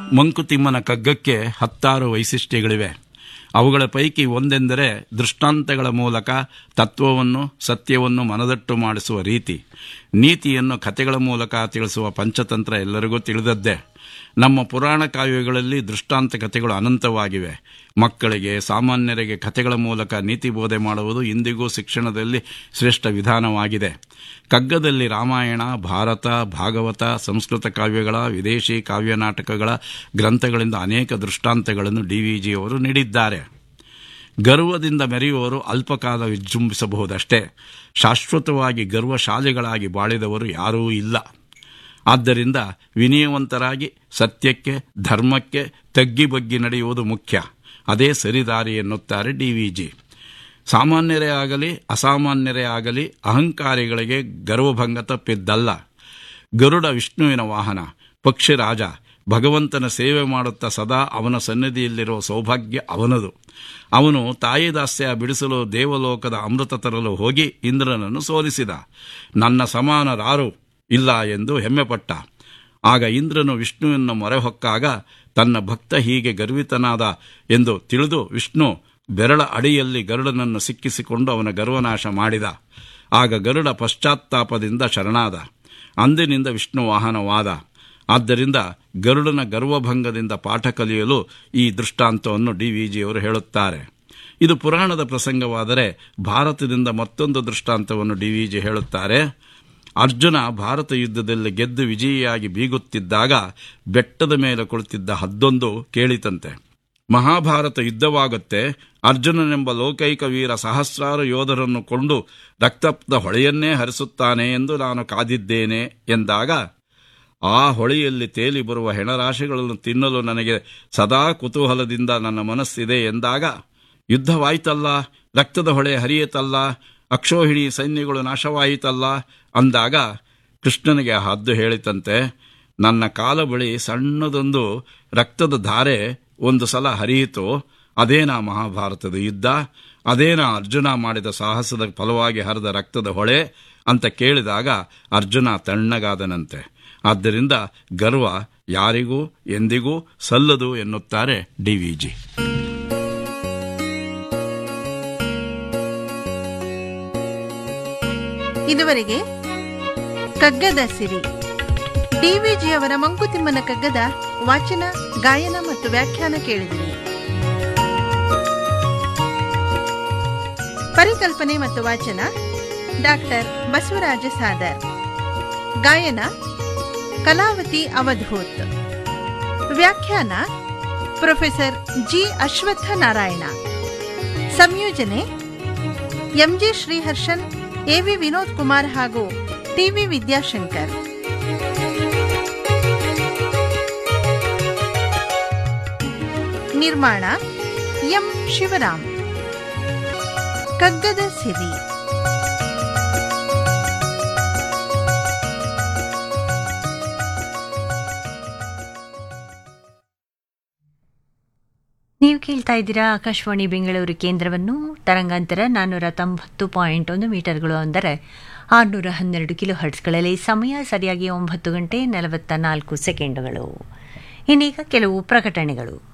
ಮಂಕುತಿಮ್ಮನ ಕಗ್ಗಕ್ಕೆ ಹತ್ತಾರು ವೈಶಿಷ್ಟ್ಯಗಳಿವೆ ಅವುಗಳ ಪೈಕಿ ಒಂದೆಂದರೆ ದೃಷ್ಟಾಂತಗಳ ಮೂಲಕ ತತ್ವವನ್ನು ಸತ್ಯವನ್ನು ಮನದಟ್ಟು ಮಾಡಿಸುವ ರೀತಿ ನೀತಿಯನ್ನು ಕಥೆಗಳ ಮೂಲಕ ತಿಳಿಸುವ ಪಂಚತಂತ್ರ ಎಲ್ಲರಿಗೂ ತಿಳಿದದ್ದೇ ನಮ್ಮ ಪುರಾಣ ಕಾವ್ಯಗಳಲ್ಲಿ ದೃಷ್ಟಾಂತ ಕಥೆಗಳು ಅನಂತವಾಗಿವೆ ಮಕ್ಕಳಿಗೆ ಸಾಮಾನ್ಯರಿಗೆ ಕಥೆಗಳ ಮೂಲಕ ನೀತಿ ಬೋಧೆ ಮಾಡುವುದು ಇಂದಿಗೂ ಶಿಕ್ಷಣದಲ್ಲಿ ಶ್ರೇಷ್ಠ ವಿಧಾನವಾಗಿದೆ ಕಗ್ಗದಲ್ಲಿ ರಾಮಾಯಣ ಭಾರತ ಭಾಗವತ ಸಂಸ್ಕೃತ ಕಾವ್ಯಗಳ ವಿದೇಶಿ ಕಾವ್ಯ ನಾಟಕಗಳ ಗ್ರಂಥಗಳಿಂದ ಅನೇಕ ದೃಷ್ಟಾಂತಗಳನ್ನು ಡಿವಿಜಿಯವರು ನೀಡಿದ್ದಾರೆ ಗರ್ವದಿಂದ ಮೆರೆಯುವವರು ಅಲ್ಪಕಾಲ ವಿಜೃಂಭಿಸಬಹುದಷ್ಟೇ ಶಾಶ್ವತವಾಗಿ ಗರ್ವಶಾಲಿಗಳಾಗಿ ಬಾಳಿದವರು ಯಾರೂ ಇಲ್ಲ ಆದ್ದರಿಂದ ವಿನಯವಂತರಾಗಿ ಸತ್ಯಕ್ಕೆ ಧರ್ಮಕ್ಕೆ ತಗ್ಗಿ ಬಗ್ಗಿ ನಡೆಯುವುದು ಮುಖ್ಯ ಅದೇ ಸರಿದಾರಿ ಎನ್ನುತ್ತಾರೆ ಡಿವಿಜಿ ಸಾಮಾನ್ಯರೇ ಆಗಲಿ ಅಸಾಮಾನ್ಯರೇ ಆಗಲಿ ಅಹಂಕಾರಿಗಳಿಗೆ ಗರ್ವಭಂಗ ತಪ್ಪಿದ್ದಲ್ಲ ಗರುಡ ವಿಷ್ಣುವಿನ ವಾಹನ ಪಕ್ಷಿರಾಜ ಭಗವಂತನ ಸೇವೆ ಮಾಡುತ್ತಾ ಸದಾ ಅವನ ಸನ್ನಿಧಿಯಲ್ಲಿರುವ ಸೌಭಾಗ್ಯ ಅವನದು ಅವನು ತಾಯಿ ದಾಸ್ಯ ಬಿಡಿಸಲು ದೇವಲೋಕದ ಅಮೃತ ತರಲು ಹೋಗಿ ಇಂದ್ರನನ್ನು ಸೋಲಿಸಿದ ನನ್ನ ಸಮಾನರಾರು ಇಲ್ಲ ಎಂದು ಹೆಮ್ಮೆಪಟ್ಟ ಆಗ ಇಂದ್ರನು ವಿಷ್ಣುವನ್ನು ಮೊರೆ ಹೊಕ್ಕಾಗ ತನ್ನ ಭಕ್ತ ಹೀಗೆ ಗರ್ವಿತನಾದ ಎಂದು ತಿಳಿದು ವಿಷ್ಣು ಬೆರಳ ಅಡಿಯಲ್ಲಿ ಗರುಡನನ್ನು ಸಿಕ್ಕಿಸಿಕೊಂಡು ಅವನ ಗರ್ವನಾಶ ಮಾಡಿದ ಆಗ ಗರುಡ ಪಶ್ಚಾತ್ತಾಪದಿಂದ ಶರಣಾದ ಅಂದಿನಿಂದ ವಿಷ್ಣು ವಾಹನವಾದ ಆದ್ದರಿಂದ ಗರುಡನ ಗರ್ವಭಂಗದಿಂದ ಪಾಠ ಕಲಿಯಲು ಈ ದೃಷ್ಟಾಂತವನ್ನು ಡಿವಿಜಿಯವರು ಹೇಳುತ್ತಾರೆ ಇದು ಪುರಾಣದ ಪ್ರಸಂಗವಾದರೆ ಭಾರತದಿಂದ ಮತ್ತೊಂದು ದೃಷ್ಟಾಂತವನ್ನು ಡಿವಿಜಿ ಹೇಳುತ್ತಾರೆ ಅರ್ಜುನ ಭಾರತ ಯುದ್ಧದಲ್ಲಿ ಗೆದ್ದು ವಿಜಯಿಯಾಗಿ ಬೀಗುತ್ತಿದ್ದಾಗ ಬೆಟ್ಟದ ಮೇಲೆ ಕುಳಿತಿದ್ದ ಹದ್ದೊಂದು ಕೇಳಿತಂತೆ ಮಹಾಭಾರತ ಯುದ್ಧವಾಗುತ್ತೆ ಅರ್ಜುನನೆಂಬ ಲೋಕೈಕ ವೀರ ಸಹಸ್ರಾರು ಯೋಧರನ್ನು ಕೊಂಡು ರಕ್ತದ ಹೊಳೆಯನ್ನೇ ಹರಿಸುತ್ತಾನೆ ಎಂದು ನಾನು ಕಾದಿದ್ದೇನೆ ಎಂದಾಗ ಆ ಹೊಳೆಯಲ್ಲಿ ತೇಲಿ ಬರುವ ಹೆಣರಾಶಿಗಳನ್ನು ತಿನ್ನಲು ನನಗೆ ಸದಾ ಕುತೂಹಲದಿಂದ ನನ್ನ ಮನಸ್ಸಿದೆ ಎಂದಾಗ ಯುದ್ಧವಾಯ್ತಲ್ಲ ರಕ್ತದ ಹೊಳೆ ಹರಿಯಿತಲ್ಲ ಅಕ್ಷೋಹಿಣಿ ಸೈನ್ಯಗಳು ನಾಶವಾಯಿತಲ್ಲ ಅಂದಾಗ ಕೃಷ್ಣನಿಗೆ ಆ ಹದ್ದು ಹೇಳಿತಂತೆ ನನ್ನ ಕಾಲ ಬಳಿ ಸಣ್ಣದೊಂದು ರಕ್ತದ ಧಾರೆ ಒಂದು ಸಲ ಹರಿಯಿತು ಅದೇನಾ ಮಹಾಭಾರತದ ಯುದ್ಧ ಅದೇನಾ ಅರ್ಜುನ ಮಾಡಿದ ಸಾಹಸದ ಫಲವಾಗಿ ಹರಿದ ರಕ್ತದ ಹೊಳೆ ಅಂತ ಕೇಳಿದಾಗ ಅರ್ಜುನ ತಣ್ಣಗಾದನಂತೆ ಆದ್ದರಿಂದ ಗರ್ವ ಯಾರಿಗೂ ಎಂದಿಗೂ ಸಲ್ಲದು ಎನ್ನುತ್ತಾರೆ ಡಿವಿಜಿ ಇದುವರೆಗೆ ಕಗ್ಗದ ಸಿರಿ ಡಿವಿಜಿಯವರ ಮಂಕುತಿಮ್ಮನ ಕಗ್ಗದ ವಾಚನ ಗಾಯನ ಮತ್ತು ವ್ಯಾಖ್ಯಾನ ಕೇಳಿದಿರಿ ಪರಿಕಲ್ಪನೆ ಮತ್ತು ವಾಚನ ಡಾಕ್ಟರ್ ಬಸವರಾಜ ಸಾದರ್ ಗಾಯನ ಕಲಾವತಿ ಅವಧೂತ್ ವ್ಯಾಖ್ಯಾನ ಪ್ರೊಫೆಸರ್ ಜಿ ಅಶ್ವತ್ಥ ನಾರಾಯಣ ಸಂಯೋಜನೆ ಎಂಜಿ ಶ್ರೀಹರ್ಷನ್ ಎವಿ ವಿನೋದ್ ಕುಮಾರ್ ಹಾಗೂ ಟಿವಿ ವಿದ್ಯಾಶಂಕರ್ ನಿರ್ಮಾಣ ಎಂ ಶಿವರಾಮ್ ಕಗ್ಗದ ಸಿರಿ ನೀವು ಕೇಳ್ತಾ ಇದ್ದೀರಾ ಆಕಾಶವಾಣಿ ಬೆಂಗಳೂರು ಕೇಂದ್ರವನ್ನು ತರಂಗಾಂತರ ನಾನ್ನೂರ ತೊಂಬತ್ತು ಪಾಯಿಂಟ್ ಒಂದು ಮೀಟರ್ಗಳು ಅಂದರೆ ಆರುನೂರ ಹನ್ನೆರಡು ಕಿಲೋ ಹರ್ಟ್ಸ್ಗಳಲ್ಲಿ ಸಮಯ ಸರಿಯಾಗಿ ಒಂಬತ್ತು ಗಂಟೆ ನಲವತ್ತ ನಾಲ್ಕು ಸೆಕೆಂಡುಗಳು ಇನ್ನೀಗ ಕೆಲವು ಪ್ರಕಟಣೆಗಳು